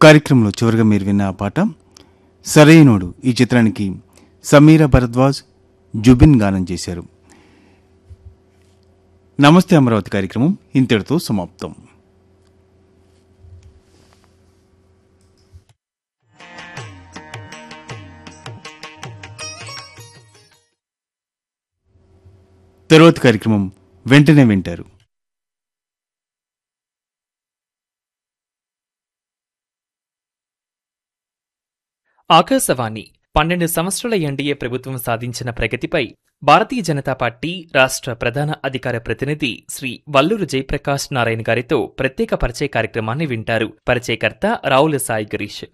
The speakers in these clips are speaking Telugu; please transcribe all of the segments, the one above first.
కార్యక్రమంలో చివరిగా మీరు విన్న ఆ పాట సరైనోడు ఈ చిత్రానికి సమీర భరద్వాజ్ జుబిన్ గానం చేశారు నమస్తే అమరావతి కార్యక్రమం ఇంతటితో సమాప్తం తరువాత కార్యక్రమం వెంటనే వింటారు ఆకాశవాణి పన్నెండు సంవత్సరాల ఎన్డీఏ ప్రభుత్వం సాధించిన ప్రగతిపై భారతీయ జనతా పార్టీ రాష్ట్ర ప్రధాన అధికార ప్రతినిధి శ్రీ వల్లూరు జయప్రకాష్ నారాయణ గారితో ప్రత్యేక పరిచయ కార్యక్రమాన్ని వింటారు పరిచయకర్త రావుల సాయి గిరీష్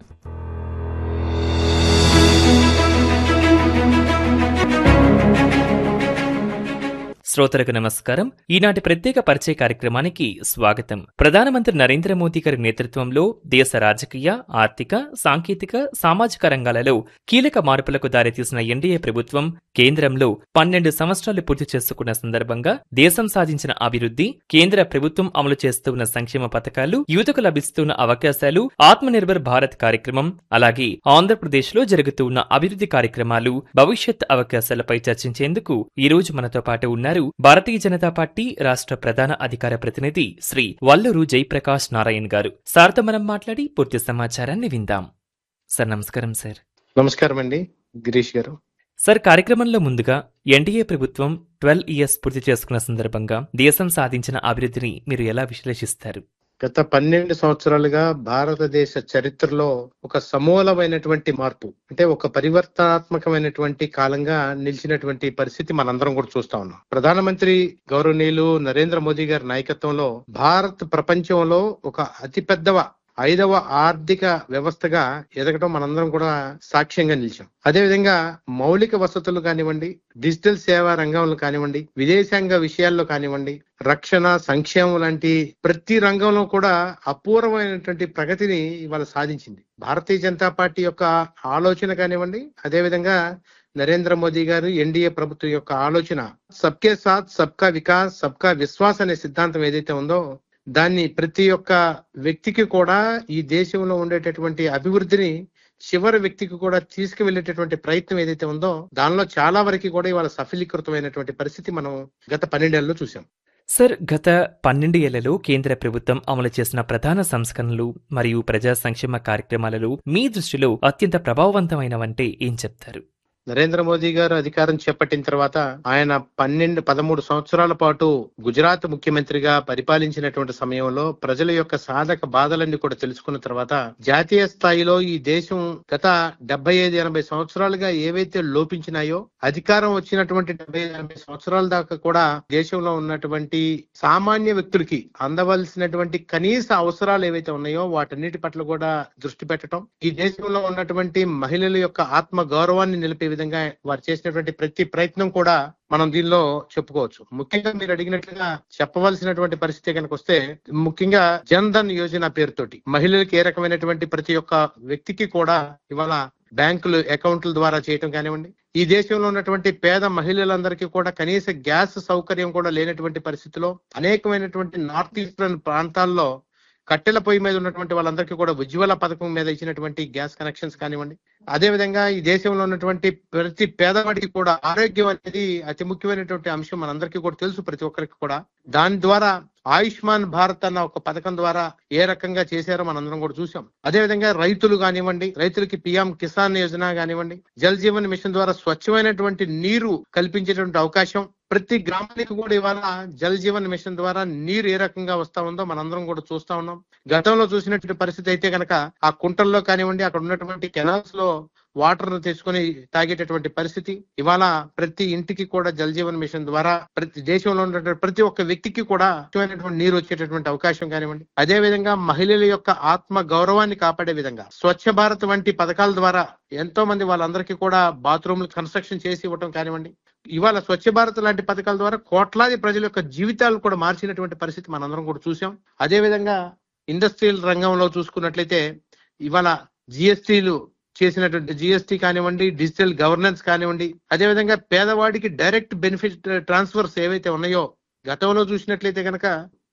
శ్రోతలకు నమస్కారం ఈనాటి ప్రత్యేక పరిచయ కార్యక్రమానికి స్వాగతం ప్రధానమంత్రి నరేంద్ర మోదీ గారి నేతృత్వంలో దేశ రాజకీయ ఆర్థిక సాంకేతిక సామాజిక రంగాలలో కీలక మార్పులకు దారితీసిన ఎన్డీఏ ప్రభుత్వం కేంద్రంలో పన్నెండు సంవత్సరాలు పూర్తి చేసుకున్న సందర్భంగా దేశం సాధించిన అభివృద్ధి కేంద్ర ప్రభుత్వం అమలు చేస్తున్న సంక్షేమ పథకాలు యువతకు లభిస్తున్న అవకాశాలు ఆత్మనిర్భర్ భారత్ కార్యక్రమం అలాగే ఆంధ్రప్రదేశ్లో జరుగుతున్న అభివృద్ధి కార్యక్రమాలు భవిష్యత్ అవకాశాలపై చర్చించేందుకు ఈ రోజు మనతో పాటు ఉన్నారు భారతీయ జనతా పార్టీ రాష్ట్ర ప్రధాన అధికార ప్రతినిధి శ్రీ వల్లూరు జయప్రకాష్ నారాయణ్ గారు సార్తో మనం మాట్లాడి పూర్తి సమాచారాన్ని విందాం సార్ నమస్కారం సార్ నమస్కారం అండి గిరీష్ గారు సార్ కార్యక్రమంలో ముందుగా ఎన్డీఏ ప్రభుత్వం ట్వెల్వ్ ఇయర్స్ పూర్తి చేసుకున్న సందర్భంగా దేశం సాధించిన అభివృద్ధిని మీరు ఎలా విశ్లేషిస్తారు గత పన్నెండు సంవత్సరాలుగా భారతదేశ చరిత్రలో ఒక సమూలమైనటువంటి మార్పు అంటే ఒక పరివర్తనాత్మకమైనటువంటి కాలంగా నిలిచినటువంటి పరిస్థితి మనందరం కూడా చూస్తా ఉన్నాం ప్రధానమంత్రి గౌరవనీయులు నరేంద్ర మోదీ గారి నాయకత్వంలో భారత్ ప్రపంచంలో ఒక అతిపెద్దవ ఐదవ ఆర్థిక వ్యవస్థగా ఎదగడం మనందరం కూడా సాక్ష్యంగా నిలిచాం అదేవిధంగా మౌలిక వసతులు కానివ్వండి డిజిటల్ సేవా రంగంలో కానివ్వండి విదేశాంగ విషయాల్లో కానివ్వండి రక్షణ సంక్షేమం లాంటి ప్రతి రంగంలో కూడా అపూర్వమైనటువంటి ప్రగతిని ఇవాళ సాధించింది భారతీయ జనతా పార్టీ యొక్క ఆలోచన కానివ్వండి అదేవిధంగా నరేంద్ర మోదీ గారు ఎన్డీఏ ప్రభుత్వం యొక్క ఆలోచన సబ్కే సాత్ సబ్కా వికాస్ సబ్కా విశ్వాస్ అనే సిద్ధాంతం ఏదైతే ఉందో దాన్ని ప్రతి ఒక్క వ్యక్తికి కూడా ఈ దేశంలో ఉండేటటువంటి అభివృద్ధిని చివరి వ్యక్తికి కూడా తీసుకువెళ్ళేటటువంటి ప్రయత్నం ఏదైతే ఉందో దానిలో చాలా వరకు కూడా ఇవాళ సఫలీకృతమైనటువంటి పరిస్థితి మనం గత పన్నెండేళ్లలో చూసాం సార్ గత పన్నెండు ఏళ్లలో కేంద్ర ప్రభుత్వం అమలు చేసిన ప్రధాన సంస్కరణలు మరియు ప్రజా సంక్షేమ కార్యక్రమాలలో మీ దృష్టిలో అత్యంత ప్రభావవంతమైనవంటే ఏం చెప్తారు నరేంద్ర మోదీ గారు అధికారం చేపట్టిన తర్వాత ఆయన పన్నెండు పదమూడు సంవత్సరాల పాటు గుజరాత్ ముఖ్యమంత్రిగా పరిపాలించినటువంటి సమయంలో ప్రజల యొక్క సాధక బాధలన్నీ కూడా తెలుసుకున్న తర్వాత జాతీయ స్థాయిలో ఈ దేశం గత డెబ్బై ఐదు ఎనభై సంవత్సరాలుగా ఏవైతే లోపించినాయో అధికారం వచ్చినటువంటి డెబ్బై ఎనభై సంవత్సరాల దాకా కూడా దేశంలో ఉన్నటువంటి సామాన్య వ్యక్తులకి అందవలసినటువంటి కనీస అవసరాలు ఏవైతే ఉన్నాయో వాటన్నిటి పట్ల కూడా దృష్టి పెట్టడం ఈ దేశంలో ఉన్నటువంటి మహిళల యొక్క ఆత్మ గౌరవాన్ని నిలిపే విధంగా వారు చేసినటువంటి ప్రతి ప్రయత్నం కూడా మనం దీనిలో చెప్పుకోవచ్చు ముఖ్యంగా మీరు అడిగినట్లుగా చెప్పవలసినటువంటి పరిస్థితి కనుక వస్తే ముఖ్యంగా జన్ ధన్ యోజన పేరుతోటి మహిళలకు ఏ రకమైనటువంటి ప్రతి ఒక్క వ్యక్తికి కూడా ఇవాళ బ్యాంకులు అకౌంట్ల ద్వారా చేయటం కానివ్వండి ఈ దేశంలో ఉన్నటువంటి పేద మహిళలందరికీ కూడా కనీస గ్యాస్ సౌకర్యం కూడా లేనటువంటి పరిస్థితిలో అనేకమైనటువంటి నార్త్ ఈస్టర్న్ ప్రాంతాల్లో కట్టెల పొయ్యి మీద ఉన్నటువంటి వాళ్ళందరికీ కూడా ఉజ్వల పథకం మీద ఇచ్చినటువంటి గ్యాస్ కనెక్షన్స్ కానివ్వండి అదే విధంగా ఈ దేశంలో ఉన్నటువంటి ప్రతి పేదవాడికి కూడా ఆరోగ్యం అనేది అతి ముఖ్యమైనటువంటి అంశం మనందరికీ కూడా తెలుసు ప్రతి ఒక్కరికి కూడా దాని ద్వారా ఆయుష్మాన్ భారత్ అన్న ఒక పథకం ద్వారా ఏ రకంగా చేశారో మనందరం కూడా చూసాం అదే విధంగా రైతులు కానివ్వండి రైతులకి పిఎం కిసాన్ యోజన కానివ్వండి జల్ జీవన్ మిషన్ ద్వారా స్వచ్ఛమైనటువంటి నీరు కల్పించేటువంటి అవకాశం ప్రతి గ్రామానికి కూడా ఇవాళ జల్ జీవన్ మిషన్ ద్వారా నీరు ఏ రకంగా వస్తా ఉందో మనందరం కూడా చూస్తా ఉన్నాం గతంలో చూసినటువంటి పరిస్థితి అయితే కనుక ఆ కుంటల్లో కానివ్వండి అక్కడ ఉన్నటువంటి కెనాల్స్ లో వాటర్ ను తెచ్చుకొని తాగేటటువంటి పరిస్థితి ఇవాళ ప్రతి ఇంటికి కూడా జల్ జీవన్ మిషన్ ద్వారా ప్రతి దేశంలో ఉన్నటువంటి ప్రతి ఒక్క వ్యక్తికి కూడా స్వచ్ఛమైనటువంటి నీరు వచ్చేటటువంటి అవకాశం కానివ్వండి అదే విధంగా మహిళల యొక్క ఆత్మ గౌరవాన్ని కాపాడే విధంగా స్వచ్ఛ భారత్ వంటి పథకాల ద్వారా ఎంతో మంది వాళ్ళందరికీ కూడా బాత్రూమ్లు కన్స్ట్రక్షన్ చేసి ఇవ్వటం కానివ్వండి ఇవాళ స్వచ్ఛ భారత్ లాంటి పథకాల ద్వారా కోట్లాది ప్రజల యొక్క జీవితాలు కూడా మార్చినటువంటి పరిస్థితి మనందరం కూడా చూసాం అదే విధంగా ఇండస్ట్రియల్ రంగంలో చూసుకున్నట్లయితే ఇవాళ జిఎస్టీలు చేసినటువంటి జిఎస్టీ కానివ్వండి డిజిటల్ గవర్నెన్స్ కానివ్వండి అదేవిధంగా పేదవాడికి డైరెక్ట్ బెనిఫిట్ ట్రాన్స్ఫర్స్ ఏవైతే ఉన్నాయో గతంలో చూసినట్లయితే కనుక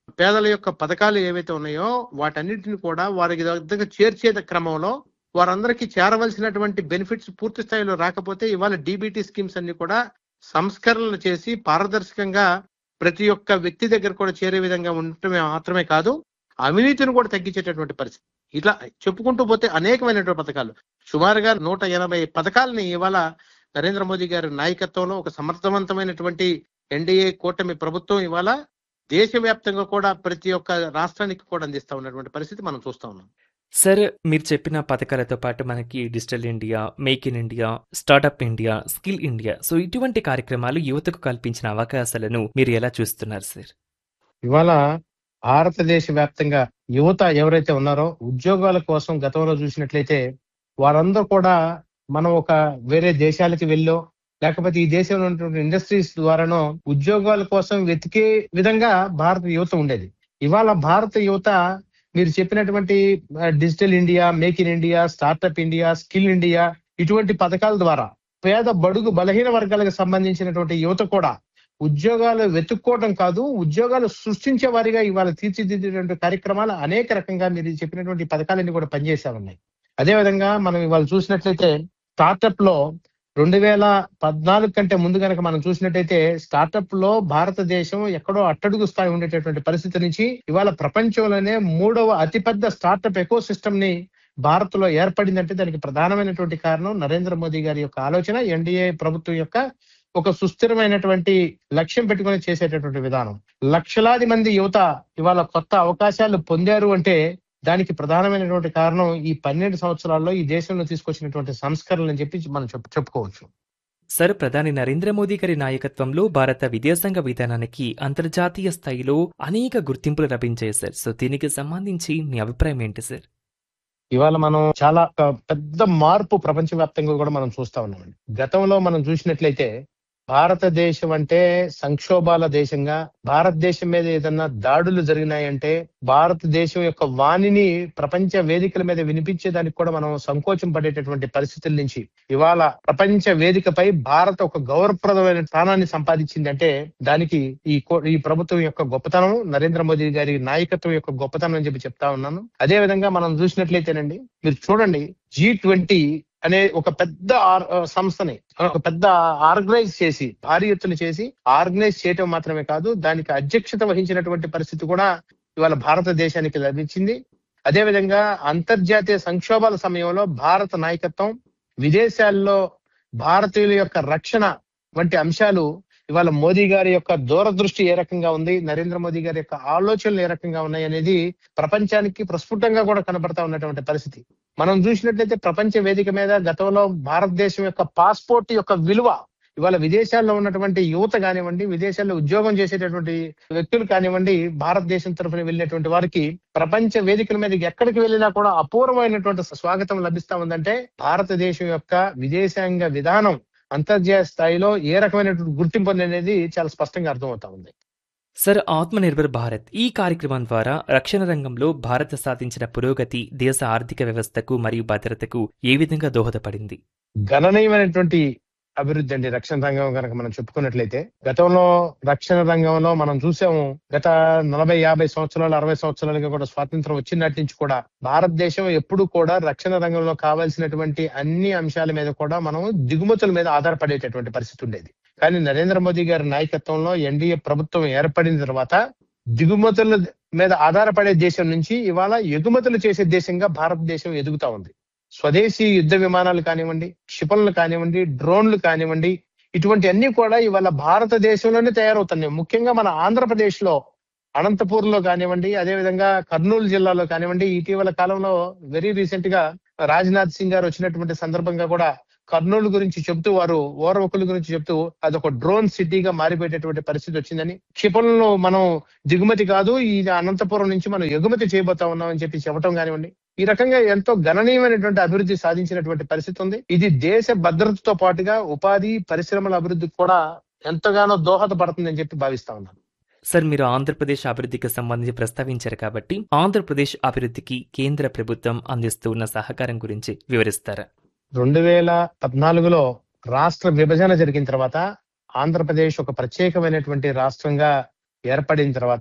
పేదల యొక్క పథకాలు ఏవైతే ఉన్నాయో వాటన్నిటిని కూడా వారికి దగ్గర చేర్చే క్రమంలో వారందరికీ చేరవలసినటువంటి బెనిఫిట్స్ పూర్తి స్థాయిలో రాకపోతే ఇవాళ డీబీటీ స్కీమ్స్ అన్ని కూడా సంస్కరణలు చేసి పారదర్శకంగా ప్రతి ఒక్క వ్యక్తి దగ్గర కూడా చేరే విధంగా ఉండటమే మాత్రమే కాదు అవినీతిని కూడా తగ్గించేటటువంటి పరిస్థితి ఇట్లా చెప్పుకుంటూ పోతే అనేకమైనటువంటి పథకాలు సుమారుగా నూట ఎనభై పథకాలని ఇవాళ నరేంద్ర మోదీ గారి నాయకత్వంలో ఒక సమర్థవంతమైనటువంటి ఎన్డీఏ కూటమి ప్రభుత్వం ఇవాళ దేశవ్యాప్తంగా కూడా ప్రతి ఒక్క రాష్ట్రానికి కూడా అందిస్తా ఉన్నటువంటి పరిస్థితి మనం చూస్తా ఉన్నాం సార్ మీరు చెప్పిన పథకాలతో పాటు మనకి digital India make in India startup India skill India so ఇటువంటి కార్యక్రమాలు యువతకు కల్పించిన అవకాశాలను మీరు ఎలా చూస్తున్నారు సార్ ఇవాళ భారతదేశ వ్యాప్తంగా యువత ఎవరైతే ఉన్నారో ఉద్యోగాల కోసం గతంలో చూసినట్లయితే వారందరూ కూడా మనం ఒక వేరే దేశాలకి వెళ్ళో లేకపోతే ఈ దేశంలో ఉన్నటువంటి ఇండస్ట్రీస్ ద్వారానో ఉద్యోగాల కోసం వెతికే విధంగా భారత యువత ఉండేది ఇవాళ భారత యువత మీరు చెప్పినటువంటి digital India make in India startup India skill India ఇటువంటి పథకాల ద్వారా పేద బడుగు బలహీన వర్గాలకు సంబంధించినటువంటి యువత కూడా ఉద్యోగాలు వెతుక్కోవడం కాదు ఉద్యోగాలు సృష్టించే వారిగా ఇవాళ తీర్చిదిద్దేటువంటి కార్యక్రమాలు అనేక రకంగా మీరు చెప్పినటువంటి పథకాలన్నీ కూడా పనిచేసా ఉన్నాయి అదేవిధంగా మనం ఇవాళ చూసినట్లయితే స్టార్టప్ లో రెండు వేల పద్నాలుగు కంటే ముందు కనుక మనం చూసినట్టయితే స్టార్టప్ లో భారతదేశం ఎక్కడో అట్టడుగు స్థాయి ఉండేటటువంటి పరిస్థితి నుంచి ఇవాళ ప్రపంచంలోనే మూడవ అతిపెద్ద స్టార్టప్ ఎకో సిస్టమ్ ని భారత్ లో ఏర్పడిందంటే దానికి ప్రధానమైనటువంటి కారణం నరేంద్ర మోదీ గారి యొక్క ఆలోచన ఎన్డీఏ ప్రభుత్వం యొక్క ఒక సుస్థిరమైనటువంటి లక్ష్యం పెట్టుకొని చేసేటటువంటి విధానం లక్షలాది మంది యువత ఇవాళ కొత్త అవకాశాలు పొందారు అంటే దానికి ప్రధానమైనటువంటి కారణం ఈ పన్నెండు సంవత్సరాల్లో ఈ దేశంలో తీసుకొచ్చినటువంటి సంస్కరణలు అని చెప్పి మనం చెప్పు- చెప్పుకోవచ్చు సార్ ప్రధాని నరేంద్ర మోదీ గారి నాయకత్వంలో భారత విదేశాంగ విధానానికి అంతర్జాతీయ స్థాయిలో అనేక గుర్తింపులు లభించాయి సార్ సో దీనికి సంబంధించి మీ అభిప్రాయం ఏంటి సార్ ఇవాళ మనం చాలా ఒక పెద్ద మార్పు ప్రపంచవ్యాప్తంగా కూడా మనం చూస్తా ఉన్నామండి గతంలో మనం చూసినట్లయితే భారతదేశం అంటే సంక్షోభాల దేశంగా భారతదేశం మీద ఏదన్నా దాడులు జరిగినాయంటే భారతదేశం యొక్క వాణిని ప్రపంచ వేదికల మీద వినిపించేదానికి కూడా మనం సంకోచం పడేటటువంటి పరిస్థితుల నుంచి ఇవాళ ప్రపంచ వేదికపై భారత్ ఒక గౌరవప్రదమైన స్థానాన్ని సంపాదించింది అంటే దానికి ఈ కో- ఈ ప్రభుత్వం యొక్క గొప్పతనం నరేంద్ర మోదీ గారి నాయకత్వం యొక్క గొప్పతనం అని చెప్పి చెప్తా ఉన్నాను అదే విధంగా మనం చూసినట్లయితేనండి మీరు చూడండి జీ ట్వంటీ అనే ఒక పెద్ద ఆర్- ఆ, సంస్థని ఒక పెద్ద ఆర్గనైజ్ చేసి భారీ ఎత్తున చేసి ఆర్గనైజ్ చేయటం మాత్రమే కాదు దానికి అధ్యక్షత వహించినటువంటి పరిస్థితి కూడా ఇవాళ భారతదేశానికి లభించింది అదే విధంగా అంతర్జాతీయ సంక్షోభాల సమయంలో భారత నాయకత్వం విదేశాల్లో భారతీయుల యొక్క రక్షణ వంటి అంశాలు ఇవాళ మోదీ గారి యొక్క దూరదృష్టి ఏ రకంగా ఉంది నరేంద్ర మోదీ గారి యొక్క ఆలోచనలు ఏ రకంగా ఉన్నాయి అనేది ప్రపంచానికి ప్రస్ఫుటంగా కూడా కనబడతా ఉన్నటువంటి పరిస్థితి మనం చూసినట్లయితే ప్రపంచ వేదిక మీద గతంలో భారతదేశం యొక్క పాస్పోర్ట్ యొక్క విలువ ఇవాళ విదేశాల్లో ఉన్నటువంటి యువత కానివ్వండి విదేశాల్లో ఉద్యోగం చేసేటటువంటి వ్యక్తులు కానివ్వండి భారతదేశం తరఫున వెళ్ళినటువంటి వారికి ప్రపంచ వేదికల మీద ఎక్కడికి వెళ్ళినా కూడా అపూర్వమైనటువంటి స్వాగతం లభిస్తా ఉందంటే భారతదేశం యొక్క విదేశాంగ విధానం అంతర్జాతీయ స్థాయిలో ఏ రకమైనటువంటి గుర్తింపు అనేది చాలా స్పష్టంగా అర్థమవుతా ఉంది సార్ ఆత్మనిర్భర్ భారత్ ఈ కార్యక్రమం ద్వారా రక్షణ రంగంలో భారత్ సాధించిన పురోగతి దేశ ఆర్థిక వ్యవస్థకు మరియు భద్రతకు ఏ విధంగా దోహదపడింది గణనీయమైనటువంటి అభివృద్ధి అండి రక్షణ రంగం కనుక మనం చెప్పుకున్నట్లయితే గతంలో రక్షణ రంగంలో మనం చూసాము గత నలభై యాభై సంవత్సరాలు అరవై సంవత్సరాలుగా కూడా స్వాతంత్రం వచ్చినటి నుంచి కూడా భారతదేశం ఎప్పుడు కూడా రక్షణ రంగంలో కావాల్సినటువంటి అన్ని అంశాల మీద కూడా మనం దిగుమతుల మీద ఆధారపడేటటువంటి పరిస్థితి ఉండేది కానీ నరేంద్ర మోదీ గారి నాయకత్వంలో ఎన్డీఏ ప్రభుత్వం ఏర్పడిన తర్వాత దిగుమతుల మీద ఆధారపడే దేశం నుంచి ఇవాళ ఎగుమతులు చేసే దేశంగా భారతదేశం ఎదుగుతా ఉంది స్వదేశీ యుద్ధ విమానాలు కానివ్వండి క్షిపణులు కానివ్వండి డ్రోన్లు కానివ్వండి ఇటువంటి అన్ని కూడా ఇవాళ భారతదేశంలోనే తయారవుతున్నాయి ముఖ్యంగా మన ఆంధ్రప్రదేశ్ లో అనంతపూర్ లో కానివ్వండి అదే విధంగా కర్నూలు జిల్లాలో కానివ్వండి ఇటీవల కాలంలో వెరీ రీసెంట్ గా రాజ్నాథ్ సింగ్ గారు వచ్చినటువంటి సందర్భంగా కూడా కర్నూలు గురించి చెప్తూ వారు ఓర్వకుల గురించి చెప్తూ అదొక డ్రోన్ సిటీగా మారిపోయేటటువంటి పరిస్థితి వచ్చిందని క్షిపణులను మనం దిగుమతి కాదు ఈ అనంతపురం నుంచి మనం ఎగుమతి చేయబోతా ఉన్నాం అని చెప్పి చెప్పడం కానివ్వండి ఈ రకంగా ఎంతో గణనీయమైనటువంటి అభివృద్ధి సాధించినటువంటి పరిస్థితి ఉంది ఇది దేశ భద్రతతో పాటుగా ఉపాధి పరిశ్రమల అభివృద్ధికి కూడా ఎంతగానో దోహదపడుతుందని చెప్పి భావిస్తా ఉన్నాను సార్ మీరు ఆంధ్రప్రదేశ్ అభివృద్ధికి సంబంధించి ప్రస్తావించారు కాబట్టి ఆంధ్రప్రదేశ్ అభివృద్ధికి కేంద్ర ప్రభుత్వం అందిస్తున్న సహకారం గురించి వివరిస్తారా రెండు వేల పద్నాలుగులో రాష్ట్ర విభజన జరిగిన తర్వాత ఆంధ్రప్రదేశ్ ఒక ప్రత్యేకమైనటువంటి రాష్ట్రంగా ఏర్పడిన తర్వాత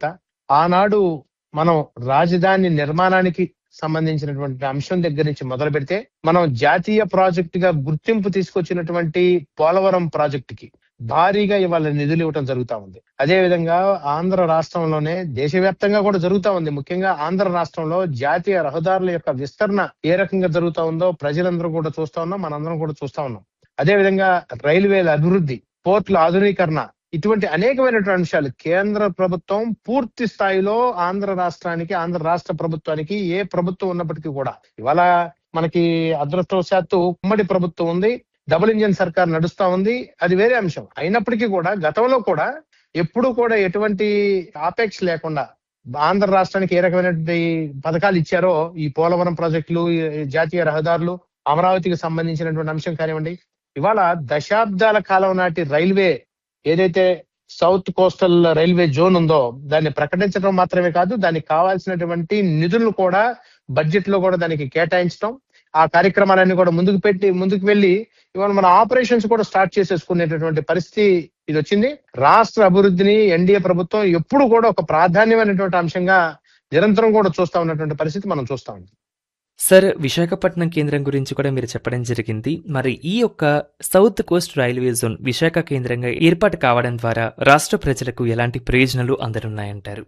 ఆనాడు మనం రాజధాని నిర్మాణానికి సంబంధించినటువంటి అంశం దగ్గర నుంచి మొదలు పెడితే మనం జాతీయ ప్రాజెక్ట్ గా గుర్తింపు తీసుకొచ్చినటువంటి పోలవరం ప్రాజెక్టుకి భారీగా ఇవాళ నిధులు ఇవ్వటం జరుగుతా ఉంది అదే విధంగా ఆంధ్ర రాష్ట్రంలోనే దేశవ్యాప్తంగా కూడా జరుగుతా ఉంది ముఖ్యంగా ఆంధ్ర రాష్ట్రంలో జాతీయ రహదారుల యొక్క విస్తరణ ఏ రకంగా జరుగుతా ఉందో ప్రజలందరూ కూడా చూస్తా ఉన్నాం మనందరం కూడా చూస్తా ఉన్నాం అదే విధంగా రైల్వేల అభివృద్ధి పోర్టుల ఆధునీకరణ ఇటువంటి అనేకమైనటువంటి అంశాలు కేంద్ర ప్రభుత్వం పూర్తి స్థాయిలో ఆంధ్ర రాష్ట్రానికి ఆంధ్ర రాష్ట్ర ప్రభుత్వానికి ఏ ప్రభుత్వం ఉన్నప్పటికీ కూడా ఇవాళ మనకి అదృష్టవశాత్తు ఉమ్మడి ప్రభుత్వం ఉంది డబుల్ ఇంజిన్ సర్కార్ నడుస్తా ఉంది అది వేరే అంశం అయినప్పటికీ కూడా గతంలో కూడా ఎప్పుడు కూడా ఎటువంటి ఆపేక్ష లేకుండా ఆంధ్ర రాష్ట్రానికి ఏ రకమైనటువంటి పథకాలు ఇచ్చారో ఈ పోలవరం ప్రాజెక్టులు ఈ జాతీయ రహదారులు అమరావతికి సంబంధించినటువంటి అంశం కానివ్వండి ఇవాళ దశాబ్దాల కాలం నాటి రైల్వే ఏదైతే సౌత్ కోస్టల్ రైల్వే జోన్ ఉందో దాన్ని ప్రకటించడం మాత్రమే కాదు దానికి కావాల్సినటువంటి నిధులను కూడా బడ్జెట్ లో కూడా దానికి కేటాయించడం ఆ కార్యక్రమాలన్నీ కూడా ముందుకు పెట్టి ముందుకు వెళ్ళి ఇవాళ మన ఆపరేషన్స్ కూడా స్టార్ట్ చేసేసుకునేటటువంటి పరిస్థితి ఇది వచ్చింది రాష్ట్ర అభివృద్ధిని ఎన్డీఏ ప్రభుత్వం ఎప్పుడు కూడా ఒక ప్రాధాన్యమైనటువంటి అంశంగా నిరంతరం కూడా చూస్తా ఉన్నటువంటి పరిస్థితి మనం చూస్తా ఉన్నాం సార్ విశాఖపట్నం కేంద్రం గురించి కూడా మీరు చెప్పడం జరిగింది మరి ఈ యొక్క south coast railway zone Visakha కేంద్రంగా ఏర్పాటు కావడం ద్వారా రాష్ట్ర ప్రజలకు ఎలాంటి ప్రయోజనాలు అందనున్నాయంటారు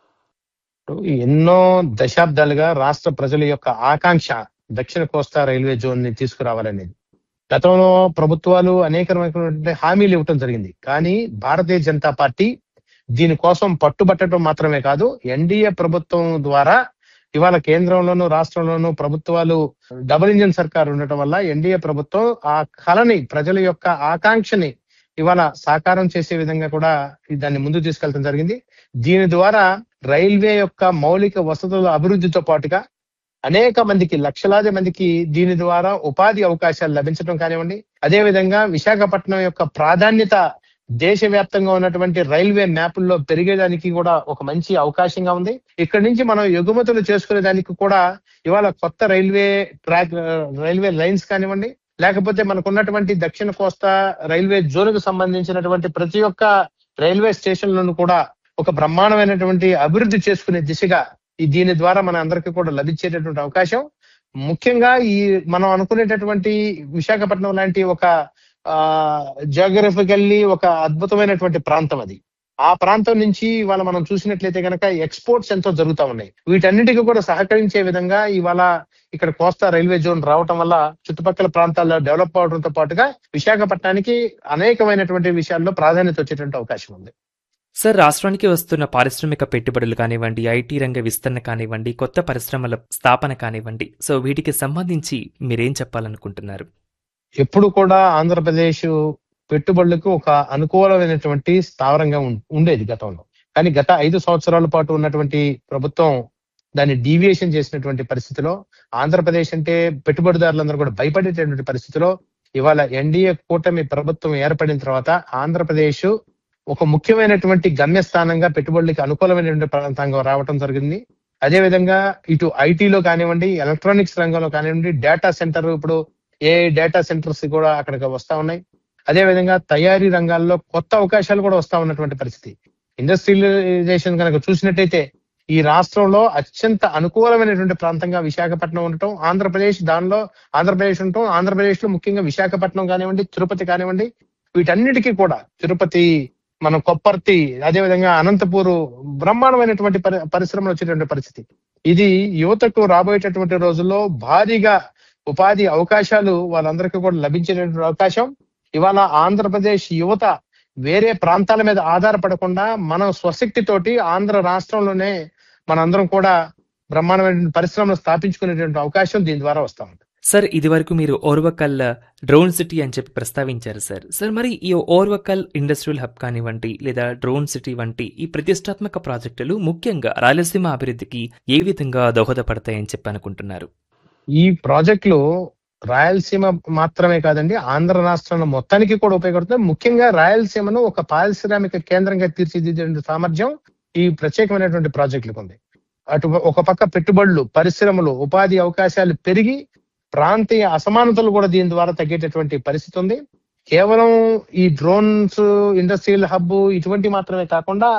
ఎన్నో దశాబ్దాలుగా రాష్ట్ర ప్రజల యొక్క ఆకాంక్ష దక్షిణ కోస్తా రైల్వే జోన్ ని తీసుకురావాలనేది గతంలో ప్రభుత్వాలు అనేక రకమైనటువంటి హామీలు ఇవ్వటం జరిగింది కానీ భారతీయ జనతా పార్టీ దీనికోసం పట్టుబట్టడం మాత్రమే కాదు ఎన్డీఏ ప్రభుత్వం ద్వారా ఇవాళ కేంద్రంలోనూ రాష్ట్రంలోనూ ప్రభుత్వాలు డబుల్ ఇంజిన్ సర్కార్ ఉండటం వల్ల ఎన్డీఏ ప్రభుత్వం ఆ కళని ప్రజల యొక్క ఆకాంక్షని ఇవాళ సాకారం చేసే విధంగా కూడా దాన్ని ముందుకు తీసుకెళ్తాం జరిగింది దీని ద్వారా రైల్వే యొక్క మౌలిక వసతుల అభివృద్ధితో పాటుగా అనేక మందికి లక్షలాది మందికి దీని ద్వారా ఉపాధి అవకాశాలు లభించడం కానివ్వండి అదే విధంగా విశాఖపట్నం యొక్క ప్రాధాన్యత దేశవ్యాప్తంగా ఉన్నటువంటి రైల్వే మ్యాపుల్లో పెరిగేదానికి కూడా ఒక మంచి అవకాశంగా ఉంది ఇక్కడ నుంచి మనం ఎగుమతులు చేసుకునే దానికి కూడా ఇవాళ కొత్త రైల్వే ట్రాక్ రైల్వే లైన్స్ కానివ్వండి లేకపోతే మనకున్నటువంటి దక్షిణ కోస్తా రైల్వే జోన్ కు సంబంధించినటువంటి ప్రతి ఒక్క రైల్వే స్టేషన్లను కూడా ఒక బ్రహ్మాండమైనటువంటి అభివృద్ధి చేసుకునే దిశగా ఈ దీని ద్వారా మన అందరికీ కూడా లభించేటటువంటి అవకాశం ముఖ్యంగా ఈ మనం అనుకునేటటువంటి విశాఖపట్నం లాంటి ఒక ఆ జాగ్రఫికల్లీ ఒక అద్భుతమైనటువంటి ప్రాంతం అది ఆ ప్రాంతం నుంచి ఇవాళ మనం చూసినట్లయితే కనుక ఎక్స్పోర్ట్స్ ఎంతో జరుగుతా ఉన్నాయి వీటన్నిటికీ కూడా సహకరించే విధంగా ఇవాళ ఇక్కడ కోస్తా రైల్వే జోన్ రావటం వల్ల చుట్టుపక్కల ప్రాంతాల్లో డెవలప్ అవడంతో పాటుగా విశాఖపట్నానికి అనేకమైనటువంటి విషయాల్లో ప్రాధాన్యత వచ్చేటువంటి అవకాశం ఉంది సార్ రాష్ట్రానికి వస్తున్న పారిశ్రామిక పెట్టుబడులు కానివ్వండి ఐటీ రంగ విస్తరణ కానివ్వండి కొత్త పరిశ్రమల స్థాపన కానివ్వండి సో వీటికి సంబంధించి మీరేం చెప్పాలనుకుంటున్నారు ఎప్పుడు కూడా ఆంధ్రప్రదేశ్ పెట్టుబడులకు ఒక అనుకూలమైనటువంటి స్థావరంగా ఉం- ఉండేది గతంలో కానీ గత ఐదు సంవత్సరాల పాటు ఉన్నటువంటి ప్రభుత్వం దాన్ని డీవియేషన్ చేసినటువంటి పరిస్థితిలో ఆంధ్రప్రదేశ్ అంటే పెట్టుబడిదారులందరూ కూడా భయపడేటటువంటి పరిస్థితిలో ఇవాళ ఎన్డీఏ కూటమి ప్రభుత్వం ఏర్పడిన తర్వాత ఆంధ్రప్రదేశ్ ఒక ముఖ్యమైనటువంటి గమ్యస్థానంగా పెట్టుబడులకి అనుకూలమైనటువంటి ప్రాంతంగా రావటం జరిగింది అదే విధంగా ఇటు ఐటీలో కానివ్వండి ఎలక్ట్రానిక్స్ రంగంలో కానివ్వండి డేటా సెంటర్ ఇప్పుడు ఏ డేటా సెంటర్స్ కూడా అక్కడికి వస్తా ఉన్నాయి అదే విధంగా తయారీ రంగాల్లో కొత్త అవకాశాలు కూడా వస్తా ఉన్నటువంటి పరిస్థితి ఇండస్ట్రియలైజేషన్ కనుక చూసినట్టయితే ఈ రాష్ట్రంలో అత్యంత అనుకూలమైనటువంటి ప్రాంతంగా విశాఖపట్నం ఉండటం ఆంధ్రప్రదేశ్ దానిలో ఆంధ్రప్రదేశ్ ఉండటం ఆంధ్రప్రదేశ్ లో ముఖ్యంగా విశాఖపట్నం కానివ్వండి తిరుపతి కానివ్వండి వీటన్నిటికీ కూడా తిరుపతి మన కొప్పర్తి అదే విధంగా అనంతపూర్ బ్రహ్మాండమైనటువంటి పరి- పరిశ్రమలు వచ్చేటువంటి పరిస్థితి ఇది యువతకు రాబోయేటటువంటి రోజుల్లో భారీగా ఉపాధి అవకాశాలు వాళ్ళందరికీ కూడా లభించేటటువంటి అవకాశం ఇవాళ ఆంధ్రప్రదేశ్ యువత వేరే ప్రాంతాల మీద ఆధారపడకుండా మన స్వశక్తితోటి ఆంధ్ర రాష్ట్రంలోనే మనందరం కూడా బ్రహ్మాండమైన పరిశ్రమలు స్థాపించుకునేటువంటి అవకాశం దీని ద్వారా వస్తా ఉంది సార్ ఇదివరకు మీరు ఓర్వకల్ డ్రోన్ సిటీ అని చెప్పి ప్రస్తావించారు సార్ సార్ మరి ఈ ఓర్వకల్ ఇండస్ట్రియల్ హబ్ కానివ్వండి లేదా డ్రోన్ సిటీ వంటి ఈ ప్రతిష్టాత్మక ప్రాజెక్టులు ముఖ్యంగా రాయలసీమ అభివృద్ధికి ఏ విధంగా దోహదపడతాయని చెప్పి అనుకుంటున్నారు ఈ ప్రాజెక్టులు రాయలసీమ మాత్రమే కాదండి ఆంధ్ర రాష్ట్రంలో మొత్తానికి కూడా ఉపయోగపడుతుంది ముఖ్యంగా రాయలసీమను ఒక పారిశ్రామిక కేంద్రంగా తీర్చిదిద్దే సామర్థ్యం ఈ ప్రత్యేకమైనటువంటి ప్రాజెక్టులకు ఉంది అటు ఒక పక్క పెట్టుబడులు పరిశ్రమలు ఉపాధి అవకాశాలు పెరిగి ప్రాంతీయ అసమానతలు కూడా దీని ద్వారా తగ్గేటటువంటి పరిస్థితి ఉంది కేవలం ఈ డ్రోన్స్ ఇండస్ట్రియల్ హబ్ ఇటువంటి మాత్రమే కాకుండా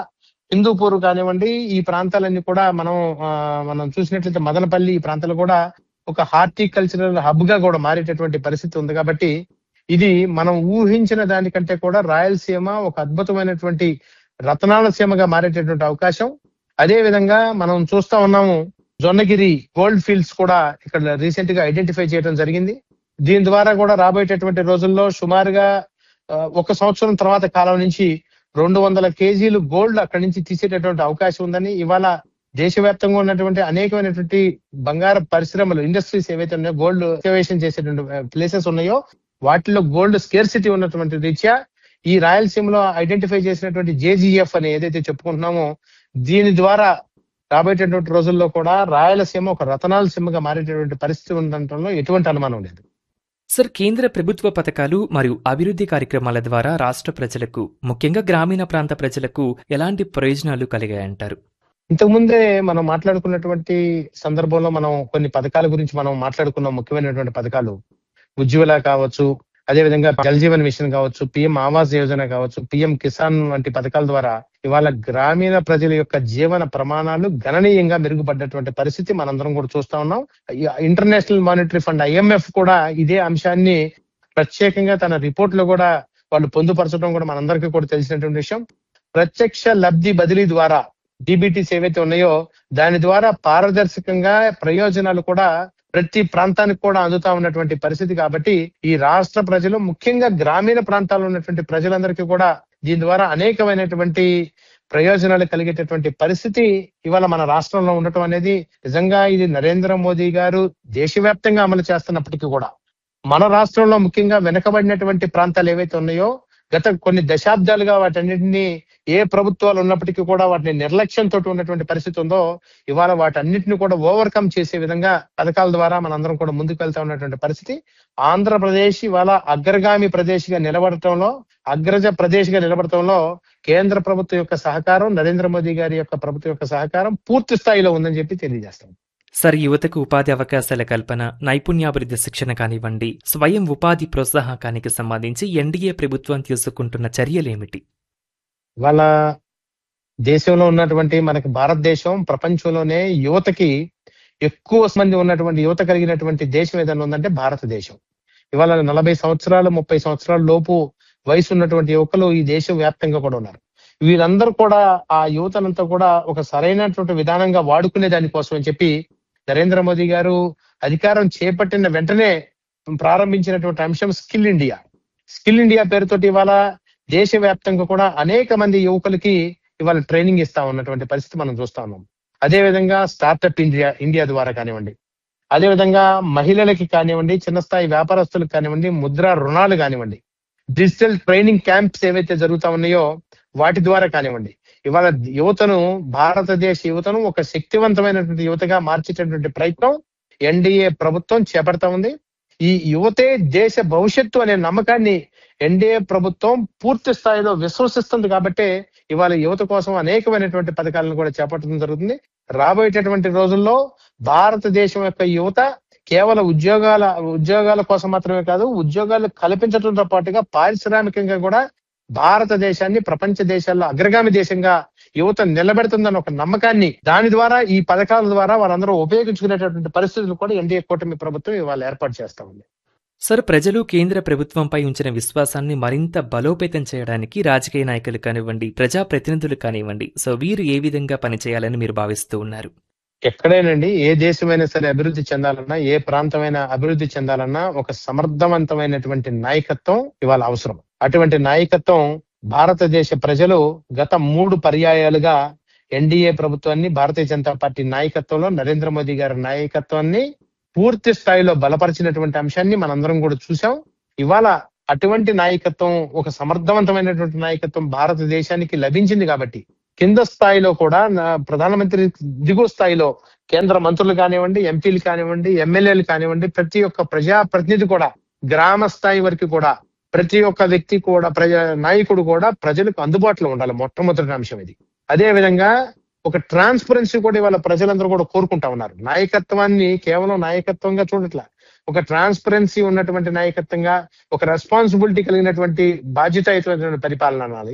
హిందూపూర్ కానివ్వండి ఈ ప్రాంతాలన్నీ కూడా మనం ఆ, మనం చూసినట్లయితే మదనపల్లి ఈ ప్రాంతాలు కూడా ఒక హార్టికల్చరల్ హబ్ గా కూడా మారేటటువంటి పరిస్థితి ఉంది కాబట్టి ఇది మనం ఊహించిన దానికంటే కూడా రాయలసీమ ఒక అద్భుతమైనటువంటి రతనాల సీమగా మారేటటువంటి అవకాశం అదే విధంగా మనం చూస్తా ఉన్నాము జొన్నగిరి గోల్డ్ ఫీల్డ్స్ కూడా ఇక్కడ రీసెంట్ గా ఐడెంటిఫై చేయడం జరిగింది దీని ద్వారా కూడా రాబోయేటటువంటి రోజుల్లో సుమారుగా ఆ, ఒక సంవత్సరం తర్వాత కాలం నుంచి రెండు వందల కేజీలు గోల్డ్ అక్కడి నుంచి తీసేటటువంటి అవకాశం ఉందని ఇవాళ దేశవ్యాప్తంగా ఉన్నటువంటి అనేకమైనటువంటి బంగారు పరిశ్రమలు ఇండస్ట్రీస్ ఏవైతే ఉన్నాయో గోల్డ్ ఎక్స్కవేషన్ చేసేటువంటి ప్లేసెస్ ఉన్నాయో వాటిలో గోల్డ్ స్కేర్సిటీ ఉన్నటువంటి రీత్యా ఈ రాయలసీమలో ఐడెంటిఫై చేసినటువంటి జేజీఎఫ్ అని ఏదైతే చెప్పుకుంటున్నామో దీని ద్వారా రాబోయేటటువంటి రోజుల్లో కూడా రాయలసీమ ఒక రతనాల సీమగా మారేటటువంటి పరిస్థితి ఉండటంలో ఎటువంటి అనుమానం లేదు సార్ కేంద్ర ప్రభుత్వ పథకాలు మరియు అభివృద్ధి కార్యక్రమాల ద్వారా రాష్ట్ర ప్రజలకు ముఖ్యంగా గ్రామీణ ప్రాంత ప్రజలకు ఎలాంటి ప్రయోజనాలు కలిగాయంటారు ఇంతకు ముందే మనం మాట్లాడుకున్నటువంటి సందర్భంలో మనం కొన్ని పథకాల గురించి మనం మాట్లాడుకున్నాం ముఖ్యమైనటువంటి పథకాలు ఉజ్వల కావచ్చు అదే విధంగా జల్ జీవన్ మిషన్ కావచ్చు పిఎం ఆవాస్ యోజన కావచ్చు పిఎం కిసాన్ వంటి పథకాల ద్వారా ఇవాళ గ్రామీణ ప్రజల యొక్క జీవన ప్రమాణాలు గణనీయంగా మెరుగుపడ్డటువంటి పరిస్థితి మనందరం కూడా చూస్తా ఉన్నాం ఈ ఇంటర్నేషనల్ మానిటరీ ఫండ్ ఐఎంఎఫ్ కూడా ఇదే అంశాన్ని ప్రత్యేకంగా తన రిపోర్ట్ లో కూడా వాళ్ళు పొందుపరచడం కూడా మనందరికీ కూడా తెలిసినటువంటి విషయం ప్రత్యక్ష లబ్ధి బదిలీ ద్వారా డిబిటీస్ ఏవైతే ఉన్నాయో దాని ద్వారా పారదర్శకంగా ప్రయోజనాలు కూడా ప్రతి ప్రాంతానికి కూడా అందుతా ఉన్నటువంటి పరిస్థితి కాబట్టి ఈ రాష్ట్ర ప్రజలు ముఖ్యంగా గ్రామీణ ప్రాంతాల్లో ఉన్నటువంటి ప్రజలందరికీ కూడా దీని ద్వారా అనేకమైనటువంటి ప్రయోజనాలు కలిగేటటువంటి పరిస్థితి ఇవాళ మన రాష్ట్రంలో ఉండటం అనేది నిజంగా ఇది నరేంద్ర మోదీ గారు దేశవ్యాప్తంగా అమలు చేస్తున్నప్పటికీ కూడా మన రాష్ట్రంలో ముఖ్యంగా వెనుకబడినటువంటి ప్రాంతాలు ఏవైతే ఉన్నాయో గత కొన్ని దశాబ్దాలుగా వాటన్నిటిని ఏ ప్రభుత్వాలు ఉన్నప్పటికీ కూడా వాటిని నిర్లక్ష్యంతో ఉన్నటువంటి పరిస్థితి ఉందో ఇవాళ వాటన్నిటిని కూడా ఓవర్కమ్ చేసే విధంగా పథకాల ద్వారా మనందరం కూడా ముందుకు వెళ్తా ఉన్నటువంటి పరిస్థితి ఆంధ్రప్రదేశ్ ఇవాళ అగ్రగామి ప్రదేశ్ గా నిలబడటంలో అగ్రజ ప్రదేశ్ గా నిలబడటంలో కేంద్ర ప్రభుత్వం యొక్క సహకారం నరేంద్ర మోదీ గారి యొక్క ప్రభుత్వం యొక్క సహకారం పూర్తి స్థాయిలో ఉందని చెప్పి తెలియజేస్తాం సార్ యువతకు ఉపాధి అవకాశాల కల్పన నైపుణ్యాభివృద్ధి శిక్షణ కానివ్వండి స్వయం ఉపాధి ప్రోత్సాహకానికి సంబంధించి ఎన్డీఏ ప్రభుత్వం తీసుకుంటున్న చర్యలేమిటి ఇవాళ దేశంలో ఉన్నటువంటి మనకి భారతదేశం ప్రపంచంలోనే యువతకి ఎక్కువ మంది ఉన్నటువంటి యువత కలిగినటువంటి దేశం ఏదైనా ఉందంటే భారతదేశం ఇవాళ నలభై సంవత్సరాలు ముప్పై సంవత్సరాల లోపు వయసు ఉన్నటువంటి యువకులు ఈ దేశం వ్యాప్తంగా కూడా ఉన్నారు వీళ్ళందరూ కూడా ఆ యువతనంతా కూడా ఒక సరైనటువంటి విధానంగా వాడుకునే దానికోసం అని చెప్పి నరేంద్ర మోదీ గారు అధికారం చేపట్టిన వెంటనే ప్రారంభించినటువంటి అంశం స్కిల్ ఇండియా స్కిల్ ఇండియా పేరుతోటి ఇవాళ దేశవ్యాప్తంగా కూడా అనేక మంది యువకులకి ఇవాళ ట్రైనింగ్ ఇస్తా ఉన్నటువంటి పరిస్థితి మనం చూస్తా ఉన్నాం అదే విధంగా స్టార్టప్ ఇండియా ఇండియా ద్వారా కానివ్వండి అదే విధంగా మహిళలకి కానివ్వండి చిన్న స్థాయి వ్యాపారస్తులకు కానివ్వండి ముద్ర రుణాలు కానివ్వండి డిజిటల్ ట్రైనింగ్ క్యాంప్స్ ఏవైతే జరుగుతా ఉన్నాయో వాటి ద్వారా కానివ్వండి ఇవాళ యువతను భారతదేశ యువతను ఒక శక్తివంతమైనటువంటి యువతగా మార్చేటటువంటి ప్రయత్నం ఎన్డీఏ ప్రభుత్వం చేపడతా ఉంది ఈ యువతే దేశ భవిష్యత్తు అనే నమ్మకాన్ని ఎన్డీఏ ప్రభుత్వం పూర్తి స్థాయిలో విశ్వసిస్తుంది కాబట్టి ఇవాళ యువత కోసం అనేకమైనటువంటి పథకాలను కూడా చేపట్టడం జరుగుతుంది రాబోయేటటువంటి రోజుల్లో భారతదేశం యొక్క యువత కేవలం ఉద్యోగాల ఉద్యోగాల కోసం మాత్రమే కాదు ఉద్యోగాలు కల్పించడంతో పాటుగా పారిశ్రామికంగా కూడా భారతదేశాన్ని ప్రపంచ దేశాల్లో అగ్రగామి దేశంగా యువత నిలబెడుతుందన్న ఒక నమ్మకాన్ని దాని ద్వారా ఈ పథకాల ద్వారా వారందరూ ఉపయోగించుకునేటటువంటి పరిస్థితులు కూడా ఎన్డీఏ కూటమి ప్రభుత్వం ఇవాళ ఏర్పాటు చేస్తా ఉంది సార్ ప్రజలు కేంద్ర ప్రభుత్వంపై ఉంచిన విశ్వాసాన్ని మరింత బలోపేతం చేయడానికి రాజకీయ నాయకులు కానివ్వండి ప్రజాప్రతినిధులు కానివ్వండి సో వీరు ఏ విధంగా పనిచేయాలని మీరు భావిస్తూ ఉన్నారు ఎక్కడైనండి ఏ దేశమైనా సరే అభివృద్ధి చెందాలన్నా ఏ ప్రాంతమైనా అభివృద్ధి చెందాలన్నా ఒక సమర్థవంతమైనటువంటి నాయకత్వం ఇవాళ అవసరం అటువంటి నాయకత్వం భారతదేశ ప్రజలు గత మూడు పర్యాయాలుగా ఎన్డీఏ ప్రభుత్వాన్ని భారతీయ జనతా పార్టీ నాయకత్వంలో నరేంద్ర మోదీ గారి నాయకత్వాన్ని పూర్తి స్థాయిలో బలపరిచినటువంటి అంశాన్ని మనందరం కూడా చూసాం ఇవాళ అటువంటి నాయకత్వం ఒక సమర్థవంతమైనటువంటి నాయకత్వం భారతదేశానికి లభించింది కాబట్టి కింద స్థాయిలో కూడా నా- ప్రధానమంత్రి దిగువ స్థాయిలో కేంద్ర మంత్రులు కానివ్వండి ఎంపీలు కానివ్వండి ఎమ్మెల్యేలు కానివ్వండి ప్రతి ఒక్క ప్రజా ప్రతినిధి కూడా గ్రామ స్థాయి వరకు కూడా ప్రతి ఒక్క వ్యక్తి కూడా ప్రజా నాయకుడు కూడా ప్రజలకు అందుబాటులో ఉండాలి మొట్టమొదటి అంశం ఇది అదే విధంగా ఒక ట్రాన్స్పరెన్సీ కూడా ఇవాళ ప్రజలందరూ కూడా కోరుకుంటా ఉన్నారు నాయకత్వాన్ని కేవలం నాయకత్వంగా చూడట్లా ఒక ట్రాన్స్పరెన్సీ ఉన్నటువంటి నాయకత్వంగా ఒక రెస్పాన్సిబిలిటీ కలిగినటువంటి బాధ్యతాయుతమైనటువంటి పరిపాలన అనాలి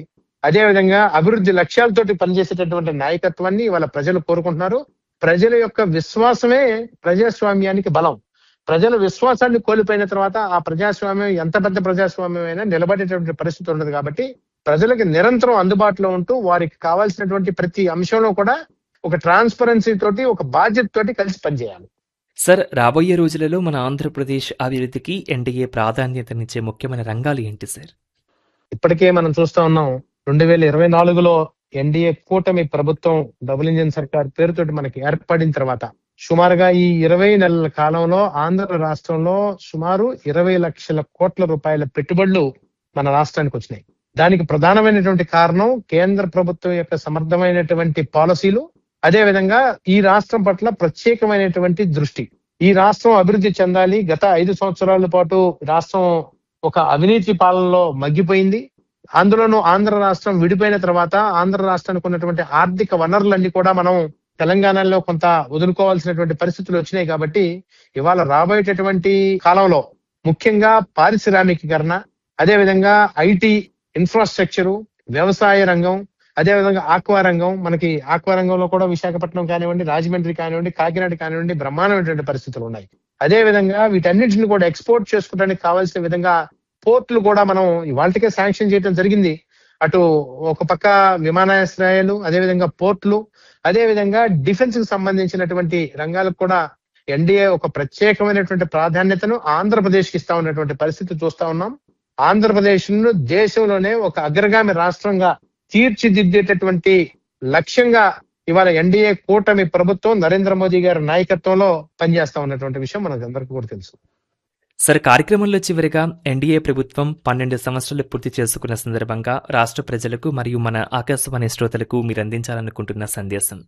అదేవిధంగా అభివృద్ధి లక్ష్యాలతోటి పనిచేసేటటువంటి నాయకత్వాన్ని వాళ్ళ ప్రజలు కోరుకుంటున్నారు ప్రజల యొక్క విశ్వాసమే ప్రజాస్వామ్యానికి బలం ప్రజల విశ్వాసాన్ని కోల్పోయిన తర్వాత ఆ ప్రజాస్వామ్యం ఎంత పెద్ద ప్రజాస్వామ్యం అయినా నిలబడేటువంటి పరిస్థితి ఉండదు కాబట్టి ప్రజలకు నిరంతరం అందుబాటులో ఉంటూ వారికి కావాల్సినటువంటి ప్రతి అంశంలో కూడా ఒక ట్రాన్స్పరెన్సీ తోటి ఒక బాధ్యత తోటి కలిసి పనిచేయాలి సార్ రాబోయే రోజులలో మన ఆంధ్రప్రదేశ్ అభివృద్ధికి ఎన్డీఏ ప్రాధాన్యతనిచ్చే ముఖ్యమైన రంగాలు ఏంటి సార్ ఇప్పటికే మనం చూస్తా ఉన్నాం రెండు వేల ఇరవై నాలుగులో ఎన్డీఏ కూటమి ప్రభుత్వం డబుల్ ఇంజిన్ సర్కార్ పేరుతోటి మనకి ఏర్పడిన తర్వాత సుమారుగా ఈ ఇరవై నెలల కాలంలో ఆంధ్ర రాష్ట్రంలో సుమారు ఇరవై లక్షల కోట్ల రూపాయల పెట్టుబడులు మన రాష్ట్రానికి వచ్చినాయి దానికి ప్రధానమైనటువంటి కారణం కేంద్ర ప్రభుత్వం యొక్క సమర్థమైనటువంటి పాలసీలు అదే విధంగా ఈ రాష్ట్రం పట్ల ప్రత్యేకమైనటువంటి దృష్టి ఈ రాష్ట్రం అభివృద్ధి చెందాలి గత ఐదు సంవత్సరాల పాటు రాష్ట్రం ఒక అవినీతి పాలనలో మగ్గిపోయింది అందులోనూ ఆంధ్ర రాష్ట్రం విడిపోయిన తర్వాత ఆంధ్ర రాష్ట్రానికి ఉన్నటువంటి ఆర్థిక వనరులన్నీ కూడా మనం తెలంగాణలో కొంత వదులుకోవాల్సినటువంటి పరిస్థితులు వచ్చినాయి కాబట్టి ఇవాళ రాబోయేటటువంటి కాలంలో ముఖ్యంగా పారిశ్రామికీకరణ అదే విధంగా ఐటీ ఇన్ఫ్రాస్ట్రక్చరు వ్యవసాయ రంగం అదే విధంగా ఆక్వా రంగం మనకి ఆక్వా రంగంలో కూడా విశాఖపట్నం కానివ్వండి రాజమండ్రి కానివ్వండి కాకినాడ కానివ్వండి బ్రహ్మాండమైనటువంటి పరిస్థితులు ఉన్నాయి అదే విధంగా వీటన్నిటిని కూడా ఎక్స్పోర్ట్ చేసుకోవడానికి కావాల్సిన విధంగా పోర్టులు కూడా మనం ఇవాళకే శాంక్షన్ చేయడం జరిగింది అటు ఒక పక్క విమానాశ్రయాలు అదే విధంగా పోర్టులు అదే విధంగా డిఫెన్స్ కి సంబంధించినటువంటి రంగాలకు కూడా ఎన్డీఏ ఒక ప్రత్యేకమైనటువంటి ప్రాధాన్యతను ఆంధ్రప్రదేశ్ కి ఇస్తా ఉన్నటువంటి పరిస్థితి చూస్తా ఉన్నాం ఆంధ్రప్రదేశ్ ను దేశంలోనే ఒక అగ్రగామి రాష్ట్రంగా తీర్చిదిద్దేటటువంటి లక్ష్యంగా ఇవాళ ఎన్డీఏ కూటమి ప్రభుత్వం నరేంద్ర మోదీ గారి నాయకత్వంలో పనిచేస్తా ఉన్నటువంటి విషయం మనకు అందరికీ కూడా తెలుసు సార్ కార్యక్రమంలో చివరిగా ఎన్డీఏ ప్రభుత్వం పన్నెండు సంవత్సరాలు పూర్తి చేసుకున్న సందర్భంగా రాష్ట్ర ప్రజలకు మరియు మన ఆకాశవాణి శ్రోతలకు మీరు అందించాలనుకుంటున్న సందేశం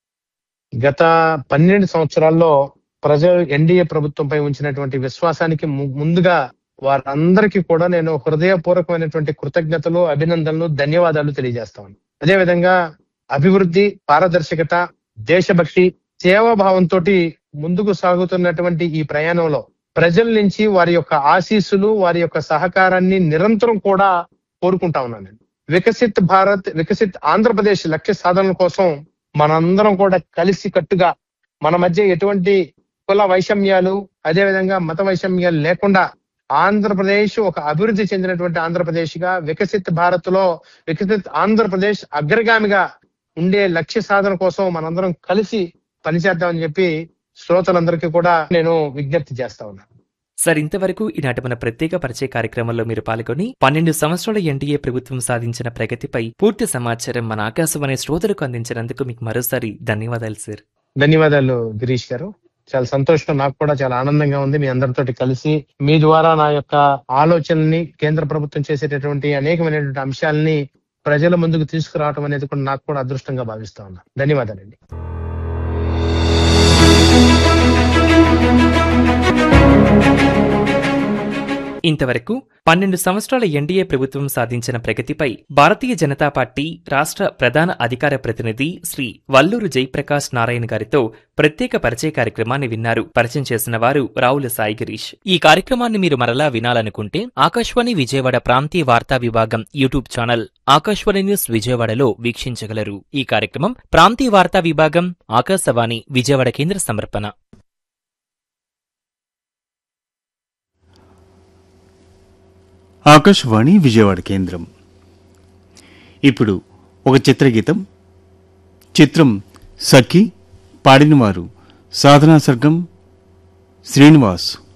గత పన్నెండు సంవత్సరాల్లో ప్రజలు ఎన్డీఏ ప్రభుత్వంపై ఉంచినటువంటి విశ్వాసానికి ము- ముందుగా వారందరికీ కూడా నేను హృదయపూర్వకమైనటువంటి కృతజ్ఞతలు అభినందనలు ధన్యవాదాలు తెలియజేస్తాను అదేవిధంగా అభివృద్ధి పారదర్శకత దేశభక్తి సేవాభావంతో ముందుకు సాగుతున్నటువంటి ఈ ప్రయాణంలో ప్రజల నుంచి వారి యొక్క ఆశీస్సులు వారి యొక్క సహకారాన్ని నిరంతరం కూడా కోరుకుంటా ఉన్నాను నేను. వికసిత్ భారత్ వికసిత్ ఆంధ్రప్రదేశ్ లక్ష్య సాధన కోసం మనందరం కూడా కలిసి కట్టుగా మన మధ్య ఎటువంటి కుల వైషమ్యాలు అదే విధంగా మత వైషమ్యాలు లేకుండా ఆంధ్రప్రదేశ్ ఒక అభివృద్ధి చెందినటువంటి ఆంధ్రప్రదేశ్ గా వికసిత్ భారత్ లో వికసిత్ ఆంధ్రప్రదేశ్ అగ్రగామిగా ఉండే లక్ష్య సాధన కోసం మనందరం కలిసి పనిచేద్దామని చెప్పి శ్రోతలందరికీ కూడా నేను విజ్ఞప్తి చేస్తా ఉన్నాను సార్ ఇంతవరకు ఈనాటి మన ప్రత్యేక పరిచయ కార్యక్రమంలో మీరు పాల్గొని పన్నెండు సంవత్సరాల ఎన్డీఏ ప్రభుత్వం సాధించిన ప్రగతిపై పూర్తి సమాచారం మన ఆకాశవాణి శ్రోతలకు అందించినందుకు మీకు మరోసారి ధన్యవాదాలు సార్ ధన్యవాదాలు గిరీష్ గారు చాలా సంతోషం నాకు కూడా చాలా ఆనందంగా ఉంది మీ అందరితోటి కలిసి మీ ద్వారా నా యొక్క ఆలోచనల్ని కేంద్ర ప్రభుత్వం చేసేటటువంటి అనేకమైనటువంటి అంశాలని ప్రజల ముందుకు తీసుకురావడం అనేది కూడా నాకు కూడా అదృష్టంగా భావిస్తా ఉన్నా ధన్యవాదాలండి ఇంతవరకు పన్నెండు సంవత్సరాల ఎన్డీఏ ప్రభుత్వం సాధించిన ప్రగతిపై భారతీయ జనతా పార్టీ రాష్ట్ర ప్రధాన అధికార ప్రతినిధి శ్రీ వల్లూరు జయప్రకాష్ నారాయణ గారితో ప్రత్యేక పరిచయ కార్యక్రమాన్ని విన్నారు పరిచయం చేసిన వారు రావుల సాయి గిరీష్ ఈ కార్యక్రమాన్ని మీరు మరలా వినాలనుకుంటే ఆకాశవాణి విజయవాడ ప్రాంతీయ వార్తా విభాగం యూట్యూబ్ ఛానల్ ఆకాశవాణి న్యూస్ విజయవాడలో వీక్షించగలరు ఈ కార్యక్రమం ప్రాంతీయ వార్తా విభాగం ఆకాశవాణి విజయవాడ కేంద్ర సమర్పణ ఆకాశవాణి విజయవాడ కేంద్రం ఇప్పుడు ఒక చిత్రగీతం చిత్రం సఖి పాడినవారు సాధనా సర్గం శ్రీనివాస్